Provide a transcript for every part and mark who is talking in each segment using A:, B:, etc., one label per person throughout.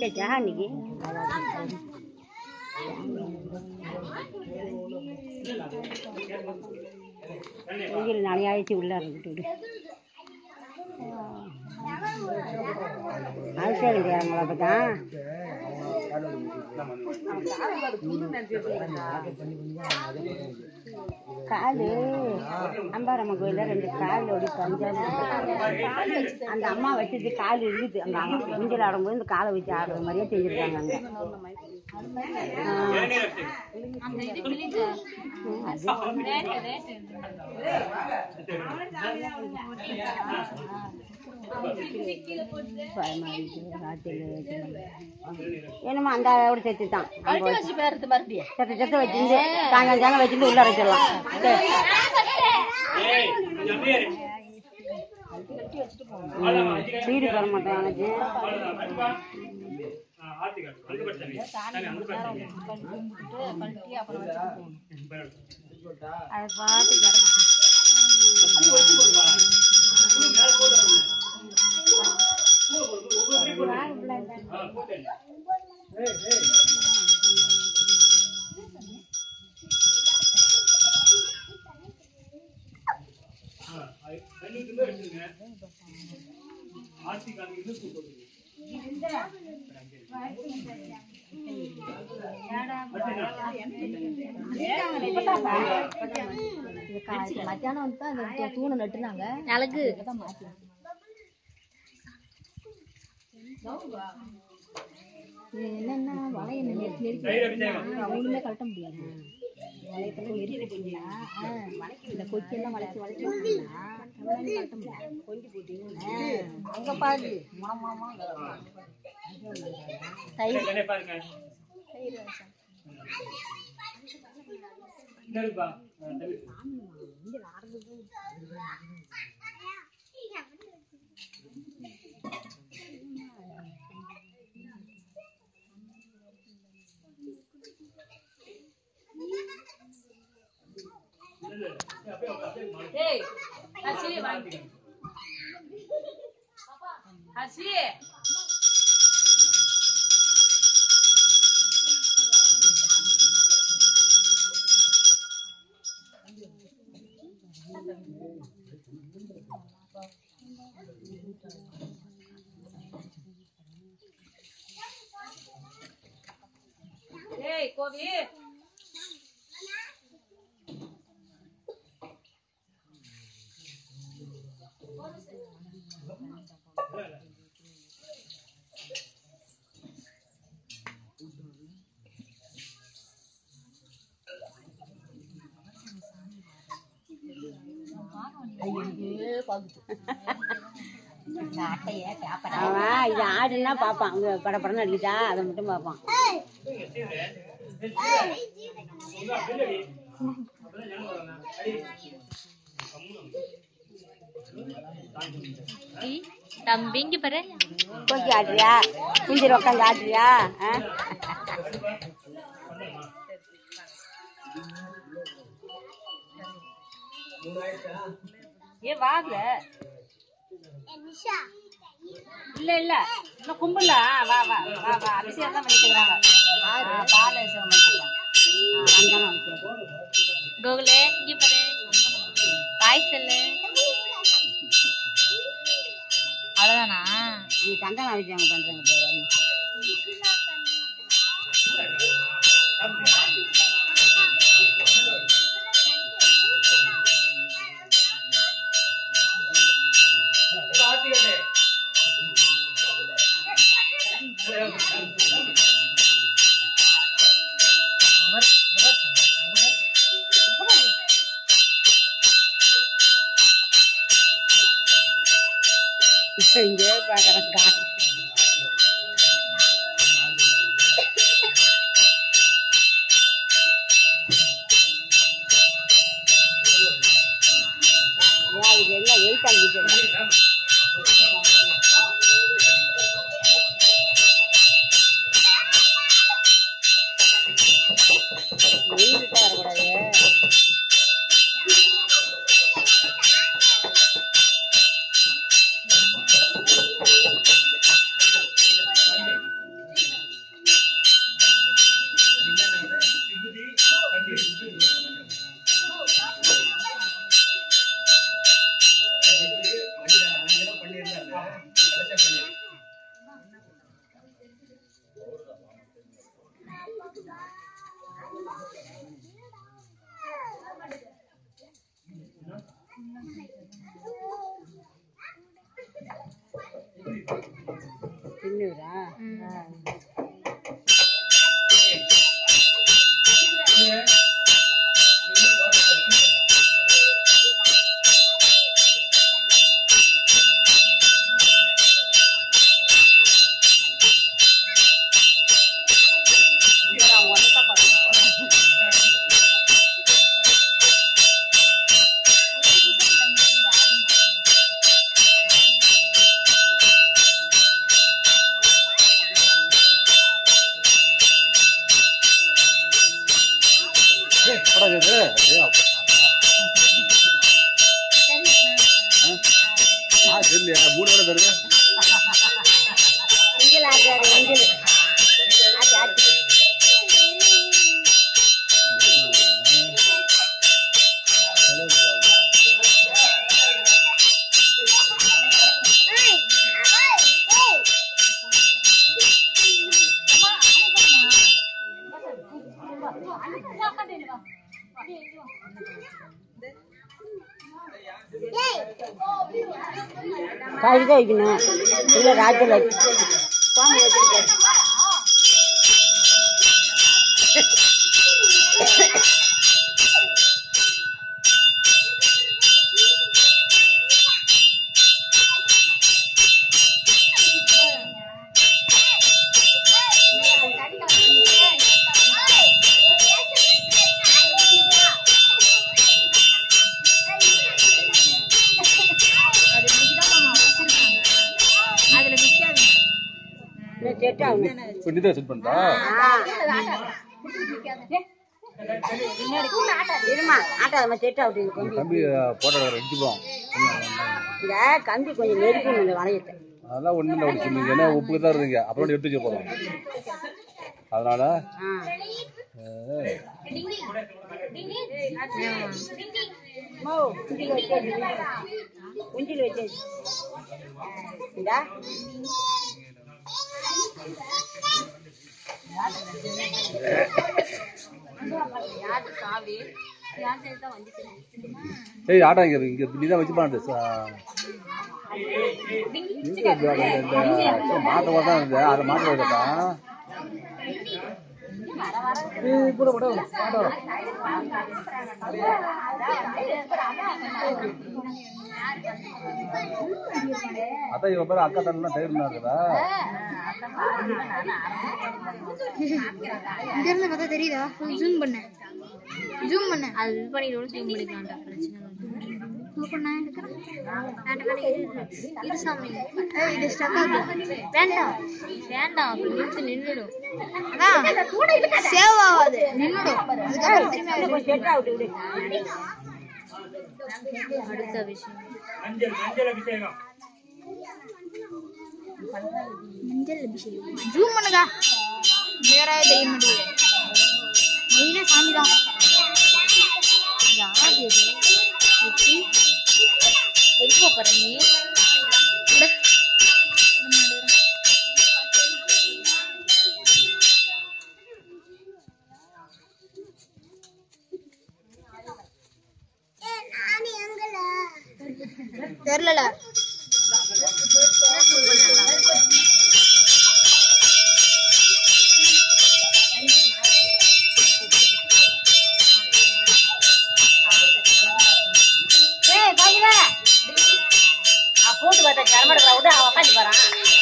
A: வச்சாச்சா இன்னைக்கு வெயில் நாளையாச்சு உள்ள இருந்துட்டு விடு அது சரி அவங்கள அப்பதான் காலு அம்பாரம்ம கோயில்ல ரெண்டு கால் ஓடி பஞ்சாபி அந்த அம்மா வச்சது கால் இருக்குது அந்த அம்மா ஊஞ்சல் ஆடும்போது இந்த காலை வச்சு ஆடுற மாதிரியே செஞ்சிருக்காங்க அங்க பயமா இருக்கு ராத்திரில என்னமோ அந்த ஆளோட சேர்த்து தான் செத்த செத்த வச்சிருந்து சாயங்காலம் சாயங்காலம் வச்சிருந்து உள்ள வச்சிடலாம் சரி. ம், வீடு வர மாட்டேன் எனக்கு அது பாட்டு கிடக்கு
B: மத்தியானம் வந்து தான் அந்த தூணை நட்டுனாங்க அழகு இது என்னன்னா வலையை நெருக்கி நெருக்கி ஒண்ணுமே கழட்ட முடியாது வளையத்தெல்லாம் நெருக்கி வச்சீங்கன்னா ஆ, இந்த கொக்கியெல்லாம் வளைச்சு வளைச்சு வச்சீங்கன்னா நம்மளால கழட்ட முடியாது கொஞ்சி போட்டீங்கன்னா அங்க பாரு மனமாமா தயிர் தயிர் ரசம்.
A: அவன் இது ஆடுன்னா பார்ப்பான் அவங்க படப்படன்னு அடிக்குதா அதை மட்டும் பார்ப்பான்
B: தம்பி இங்க பாரு
A: கோக்கி ஆடுறியா குஞ்சில் உட்காந்து ஆடுறியா ஆ?
C: ஏ வாங்க இல்ல இல்ல இன்னும் கும்பல வா வா வா வா அபிஷேகம் தான் பண்ணிக்கிறாங்க பால் அபிஷேகம் பண்ணிக்கிறாங்க
A: சந்தனம் வச்சு
B: கோகுலே இங்க பாரு காய் சொல்லு அவ்வளவுதானா
A: அவங்க சந்தனம் அபிஷேகம் பண்றாங்க இப்போ வரணும். இங்கே பார்க்குறேன் காசு ஏன் அதுக்கு என்ன வெயிட் ஆகிட்டு வெயில் வரக்கூடாது சின்னூரா
D: படம் இது ஏ, அப்பா. ஆ சரியா மூணு வேலை தருது
A: இங்கில் ஆடுறாரு இங்கில் ஆச்சு ஆச்சு கழுத வைக்கணும் இல்லை ராஜலட்சுமி குழம்பு வச்சுருக்கேன் இன்னும் செட் ஆகணும்
D: இப்போ நீ தான் செட் பண்ணிட்டா
A: இருமா ஆட்டாதம்மா செட் ஆகுது கொஞ்சம்
D: தம்பி போட்டோ அடிச்சுப்போம்
A: இந்த கம்பி கொஞ்சம் நெருக்கணும் இந்த வளையத்தை
D: அதெல்லாம் ஒன்றும் இல்லை ஒன்று சொன்னீங்க ஏன்னா உப்புக்கு தான் இருந்தீங்க அப்புறம் எடுத்து வச்சு போகிறோம் அதனால
A: ஆ
D: ஏய்,
A: மோ குஞ்சில் வச்சேன் குஞ்சில் வச்சேன் இந்தா
D: ஏய் ஆட்டா இங்கே இங்கே நீ தான் வச்சு பாட்டு மாட்ட கூட தான் இருந்தது அதை மாட்ட வைக்கட்டா கூட கூட மாட்ட வர அதான் இவன் பேர் அக்கா தண்ணா டயர் இருக்குதா
B: இங்க இருந்து பார்த்தா தெரியுதா ஜூம் பண்ண ஜூம் பண்ண அது இது பண்ணிடுவோம் ஜூம் பண்ணிக்கலாம்டா பிரச்சனை பண்ண இது சாமி இது ஸ்டக் ஆகுது வேண்டாம் வேண்டாம் அப்படி நிறுத்து நின்றுடும் அதான் சேவ் ஆகாது நின்றுடும் அதுக்கப்புறம் திரும்பி
A: இன்னும் கொஞ்சம் செட் ஆகுது விடு
B: அடுத்த விஷயம் மஞ்சள் அபிஷேகம் ஜூம் பண்ணுங்க வேற தெரிய மாட்டேங்குது மெயினா சாமி தான் யார் இது எப்படி எங்க போற நீ விடு. விட மாட்டேங்கிறேன். தெரியல
C: ஏய் பாக்குற அவன் கூட்டு பார்த்தா கரமடுக்கிற விட்டு அவன் உட்காந்து போறான்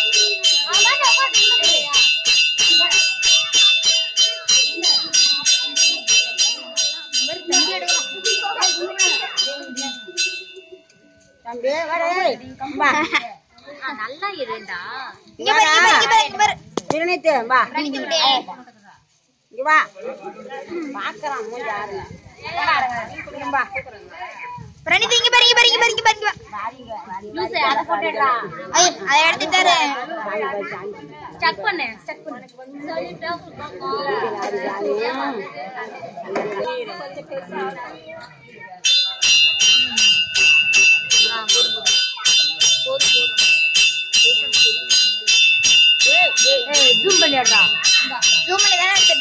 A: தம்பி வர ஏய், வா
C: நல்லா இருண்டா
B: இங்க பாரு இங்க பாரு, இங்க பாரு இங்க பாரு
A: திருநீத்து வா
B: இங்க விடு.
A: இங்க வா பாக்குறான் மூஞ்சி ஆறுங்க வா
B: பிரணீத் இங்க பாரு இங்க பாரு இங்க பாரு இங்க பாரு இங்க வா.
C: லூசு அதை போட்டுடா
B: ஐய், அதை எடுத்துட்டாரு
A: சாமி போய் சாமி
C: செக் பண்ணு செக் பண்ணு சொல்லிட்டு
A: ஆறு சாமி
C: ஜூம் பண்ணிடுறா
B: ஜூம் பண்ணி தானே எடுத்த